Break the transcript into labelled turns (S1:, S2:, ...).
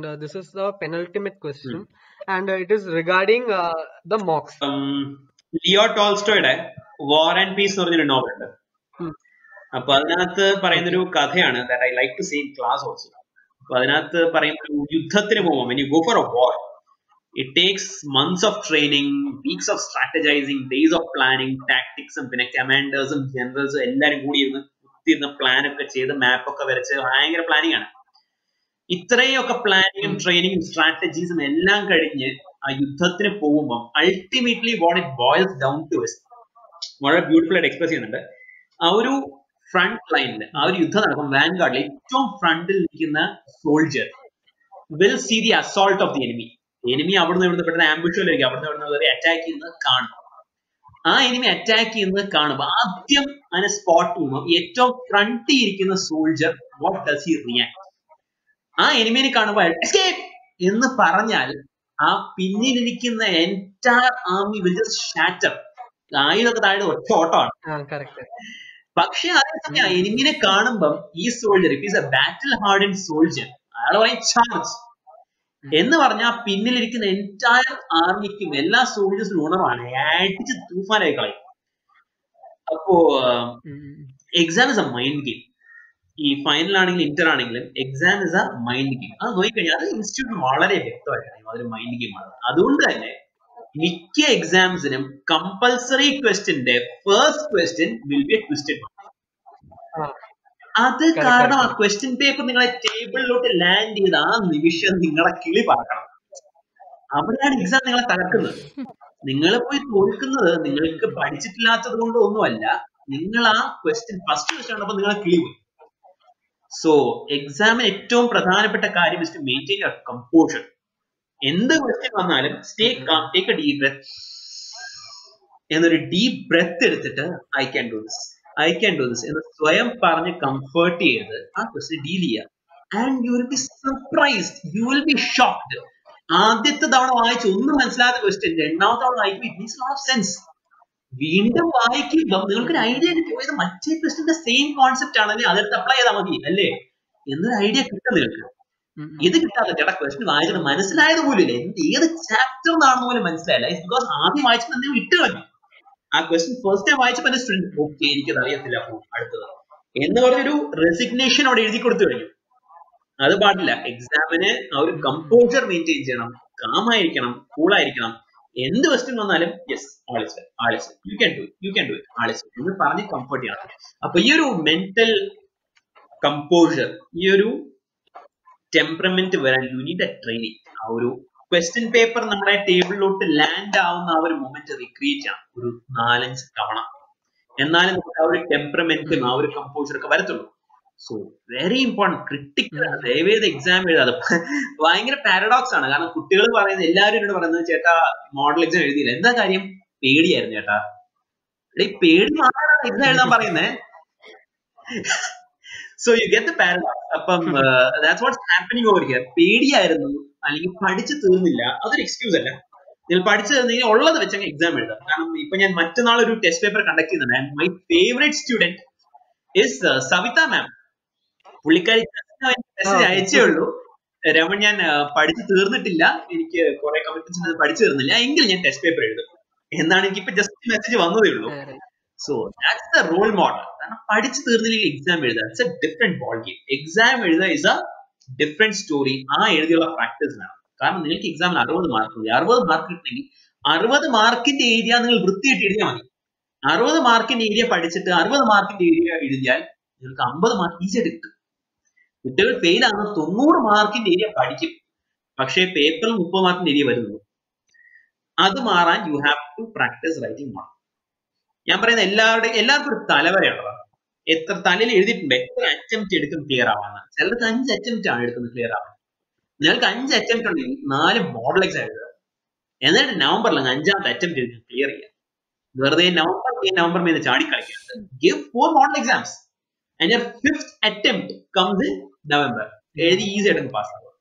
S1: And uh, this is the penultimate question, and uh, it is regarding uh, the mocks.
S2: Leo ടോൾസ്റ്റോയുടെ War and Peace എന്ന് പറഞ്ഞൊരു novel ഉണ്ട്
S1: Hmm.
S2: അപ്പൊ അതിനകത്ത് പറയുന്നൊരു കഥയാണ് that I like to see in class also അപ്പൊ അതിനകത്ത് പറയുന്ന ഒരു യുദ്ധത്തിന് പോകുമ്പോൾ when you go for a war it takes months of training weeks of strategizing days of planning tactics ഉം പിന്നെ കമാൻഡേഴ്സും ജനറൽസും എല്ലാരും കൂടി ഇരുന്ന് കുത്തിയിരുന്ന് പ്ലാൻ ഒക്കെ ചെയ്ത് മാപ്പ് ഒക്കെ വരച്ച് ഭയങ്കര പ്ലാനിങ് ആണ് ഇത്രയൊക്കെ പ്ലാനിങ്ങും ട്രെയിനിങ്ങും സ്ട്രാറ്റജീസും എല്ലാം കഴിഞ്ഞ് ആ യുദ്ധത്തിന് പോകുമ്പോൾ ultimately what it boils down to വളരെ ബ്യൂട്ടിഫുൾ ആയിട്ട് എക്സ്പ്രസ് ചെയ്യുന്നുണ്ട് ആ ഒരു ഫ്രണ്ട് ലൈനിൽ ആ ഒരു യുദ്ധം നടക്കും വാൻഗാർഡിൽ ഏറ്റവും ഫ്രണ്ടിൽ നിൽക്കുന്ന soldier will see the assault of the enemy enemy അവിടുന്ന് ഇവിടുന്ന് പെട്ടെന്ന് ആംബുഷനിലേക്ക് അവിടുന്ന് ഇവിടുന്ന് കയറി അറ്റാക്ക് ചെയ്യുന്നത് കാണും ആ എനിമി അറ്റാക്ക് ചെയ്യുന്നത് കാണുമ്പോൾ ആദ്യം അതിനെ സ്പോട്ട് ചെയ്യുമ്പോൾ ഏറ്റവും ഫ്രണ്ടിൽ ഇരിക്കുന്ന soldier what does he react ആ എനിമിനെ കാണുമ്പോൾ എസ്കേപ്പ് എന്ന് പറഞ്ഞാൽ ആ പിന്നിലിരിക്കുന്ന എൻറ്റയർ ആർമി വിൽ ഷാറ്റർ ആയുധമൊക്കെ താഴെ ഒറ്റ ഓട്ടമാണ്
S1: Ah, correct.
S2: പക്ഷെ അതേസമയം എനിമിനെ കാണുമ്പം ഈ soldier it is a battle hard in soldier അയാൾ പറയും ചാർജ് എന്ന് പറഞ്ഞാൽ പിന്നിലിരിക്കുന്ന എൻറ്റയർ ആർമിക്കും എല്ലാ സോൾജേഴ്സിനും ഉണർവാണ് അടിച്ച് തൂഫാനായി കളയും അപ്പോ
S1: Mm.
S2: Exam is a mind game ഈ ഫൈനൽ ആണെങ്കിലും ഇന്റർ ആണെങ്കിലും exam is a mind game അത് നോക്കിക്കഴിഞ്ഞാൽ അത് ഇൻസ്റ്റിറ്റ്യൂട്ട് വളരെ വ്യക്തമായിട്ട് അറിയാം അതൊരു മൈൻഡ് ഗെയിം ആണ് അതുകൊണ്ട് തന്നെ മിക്ക എക്സാംസിനും കമ്പൽസറി ക്വസ്റ്റ്യന്റെ first question will be a twisted
S1: Ah,
S2: അത്
S1: Correct,
S2: കാരണം ആ
S1: correct.
S2: ക്വസ്റ്റ്യൻ പേപ്പർ നിങ്ങളെ ടേബിളിലോട്ട് ലാൻഡ് ചെയ്ത് ആ നിമിഷം നിങ്ങളെ കിളി പറക്കണം അവിടെയാണ് എക്സാം നിങ്ങളെ തകർക്കുന്നത് നിങ്ങൾ പോയി തോൽക്കുന്നത് നിങ്ങൾക്ക് പഠിച്ചിട്ടില്ലാത്തത് കൊണ്ട് ഒന്നുമല്ല നിങ്ങൾ ആ ക്വസ്റ്റ്യൻ ഫസ്റ്റ് ക്വസ്റ്റ്യൻ കണ്ടപ്പോൾ നിങ്ങളെ കിളി പോയി സോ എക്സാമിന് ഏറ്റവും പ്രധാനപ്പെട്ട കാര്യം is to maintain your composure എന്ത് ക്വസ്റ്റ്യൻ വന്നാലും stay take a deep breath എന്നൊരു ഡീപ് ബ്രെത്ത് എടുത്തിട്ട് I can do this I can do this എന്ന് സ്വയം പറഞ്ഞ് കംഫർട്ട് ചെയ്ത് ആ ക്വസ്റ്റ്യൻ ഡീൽ ചെയ്യുക and you will be surprised you will be shocked ആദ്യത്തെ തവണ വായിച്ച് ഒന്നും മനസ്സിലാത്ത ക്വസ്റ്റ്യൻ രണ്ടാമത്തെ തവണ വായിക്കുമ്പോൾ it means lot of sense വീണ്ടും വായിക്കുമ്പോൾ നിങ്ങൾക്ക് ഒരു ഐഡിയ കിട്ടും ഇത് മറ്റേ ക്വസ്റ്റിന്റെ സെയിം കോൺസെപ്റ്റ് ആണെങ്കിൽ അതെടുത്ത് അപ്ലൈ ചെയ്താൽ മതി അല്ലേ എന്നൊരു ഐഡിയ കിട്ടും നിങ്ങൾക്ക്
S1: Mm.
S2: ഇത് കിട്ടാതെ ചേട്ടാ ക്വസ്റ്റ്യൻ വായിച്ചിട്ട് മനസ്സിലായത് പോലും ഇല്ല എന്ത് ഏത് ചാപ്റ്റർ എന്നാണെന്ന് പോലും മനസ്സിലായില്ല ഇറ്റ്സ് ബിക്കോസ് ആദ്യം വായിച്ചപ്പോൾ എന്തെങ്കിലും ഇട്ട് കളഞ്ഞു ആ ക്വസ്റ്റ്യൻ ഫസ്റ്റ് ടൈം വായിച്ചപ്പോൾ എന്റെ സ്റ്റുഡന്റ് ഓക്കെ എനിക്കത് അറിയത്തില്ല അപ്പൊ അടുത്തത് എന്ന് പറഞ്ഞൊരു റെസിഗ്നേഷൻ അവിടെ എഴുതി കൊടുത്തു കഴിഞ്ഞു അത് പാടില്ല എക്സാമിന് ആ ഒരു കമ്പോസർ മെയിൻറ്റെയിൻ ചെയ്യണം കാമായിരിക്കണം കൂളായിരിക്കണം എന്ത് ക്വസ്റ്റ്യൻ വന്നാലും yes always always you can do you can do it always എന്ന് പറഞ്ഞ് കംഫർട്ട് ചെയ്യണം അപ്പൊ ഈ ഒരു മെന്റൽ കമ്പോസർ ഈ ഒരു ടെമ്പറമെന്റ് വരാൻ യു നീഡ് എ ട്രെയിനിങ് ആ ഒരു ക്വസ്റ്റ്യൻ പേപ്പർ നമ്മുടെ ടേബിളിലോട്ട് ലാൻഡ് ആവുന്ന ആ ഒരു മൊമെന്റ് റീക്രിയേറ്റ് ചെയ്യണം ഒരു നാലഞ്ച് തവണ എന്നാലും നമുക്ക് ആ ഒരു ടെമ്പറമെന്റും ആ ഒരു കമ്പോസർ ഒക്കെ വരത്തുള്ളൂ സോ വെരി ഇമ്പോർട്ടൻറ്റ് ക്രിട്ടിക്കൽ ദയവേത് എക്സാം എഴുതാതെ ഭയങ്കര പാരഡോക്സ് ആണ് കാരണം കുട്ടികൾ പറയുന്നത് എല്ലാവരും എന്നോട് പറയുന്നത് ചേട്ടാ മോഡൽ എക്സാം എഴുതിയില്ല എന്താ കാര്യം പേടിയായിരുന്നു ചേട്ടാ എടീ, പേടി മാത്രമാണ് എക്സാം എഴുതാൻ പറയുന്നേ so you get the paradox അപ്പം that's what's happening over here പേടിയായിരുന്നു അല്ലെങ്കിൽ പഠിച്ചു തീർന്നില്ല അതൊരു എക്സ്ക്യൂസ് അല്ല നിങ്ങൾ പഠിച്ചു തീർന്നെങ്കിൽ ഉള്ളത് വെച്ച് അങ്ങ് എക്സാം എഴുതാം കാരണം ഇപ്പൊ ഞാൻ മറ്റന്നാൾ ഒരു ടെസ്റ്റ് പേപ്പർ കണ്ടക്ട് ചെയ്യുന്നുണ്ട് and my favourite student is Savitha ma'am പുള്ളിക്കാരി മെസ്സേജ്
S1: okay.
S2: അയച്ചേ ഉള്ളൂ രമൺ ഞാൻ ആ, പഠിച്ചു തീർന്നിട്ടില്ല എനിക്ക് കുറെ കമ്മിറ്റ്മെന്റ്സ് പഠിച്ചു തീർന്നില്ല എങ്കിൽ ഞാൻ ടെസ്റ്റ് പേപ്പർ എഴുതും എന്നാണ് എനിക്ക് ഇപ്പൊ ജസ്റ്റ് മെസ്സേജ് വന്നതേ ഉള്ളൂ
S1: Ah, right.
S2: So that's the role model കാരണം പഠിച്ചു തീർന്നില്ലെങ്കിൽ എക്സാം എഴുതുക it's a different ball game exam എഴുതുക ഇസ് എ ഡിഫറെന്റ് സ്റ്റോറി ആ എഴുതിയുള്ള പ്രാക്ടീസ് വേണം കാരണം നിങ്ങൾക്ക് എക്സാമിന് അറുപത് മാർക്ക് മതി അറുപത് മാർക്ക് കിട്ടണമെങ്കിൽ അറുപത് മാർക്കിന്റെ ഏരിയ നിങ്ങൾ വൃത്തിയായിട്ട് എഴുതിയാൽ മതി അറുപത് മാർക്കിന്റെ ഏരിയ പഠിച്ചിട്ട് അറുപത് മാർക്കിന്റെ ഏരിയ എഴുതിയാൽ നിങ്ങൾക്ക് അമ്പത് മാർക്ക് ഈസി ആയിട്ട് കിട്ടും കുട്ടികൾ ഫെയിൽ ആകുന്ന തൊണ്ണൂറ് മാർക്കിന്റെ ഏരിയ പഠിക്കും പക്ഷേ പേപ്പറിൽ മുപ്പത് മാർക്കിന്റെ ഏരിയ വരുന്നുള്ളൂ അത് മാറാൻ you have to practise writing model ഞാൻ പറയുന്ന എല്ലാവരുടെയും എല്ലാവർക്കും ഒരു തലവരെയുള്ളതാണ് എത്ര തലയിൽ എഴുതിയിട്ടുണ്ട് എത്ര അറ്റംപ്റ്റ് എടുക്കും ക്ലിയർ ആവാന്ന് ചിലർക്ക് അഞ്ച് അറ്റംപ്റ്റ് ആണ് എടുക്കുന്നത് ക്ലിയർ ആവാൻ നിങ്ങൾക്ക് അഞ്ച് അറ്റംപ്റ്റ് ഉണ്ടെങ്കിൽ നാല് മോഡൽ എക്സാം എഴുതുക എന്നിട്ട് നവംബറിൽ അങ്ങ് അഞ്ചാമത്തെ അറ്റംപ്റ്റ് എടുത്ത് ക്ലിയർ ചെയ്യുക വെറുതെ നവംബർ മെയ് നവംബർ മെയ് ചാടി കളിക്കരുത് give four model exams and your fifth attempt comes in November എഴുതി ഈസി ആയിട്ട് പാസ് ആവുക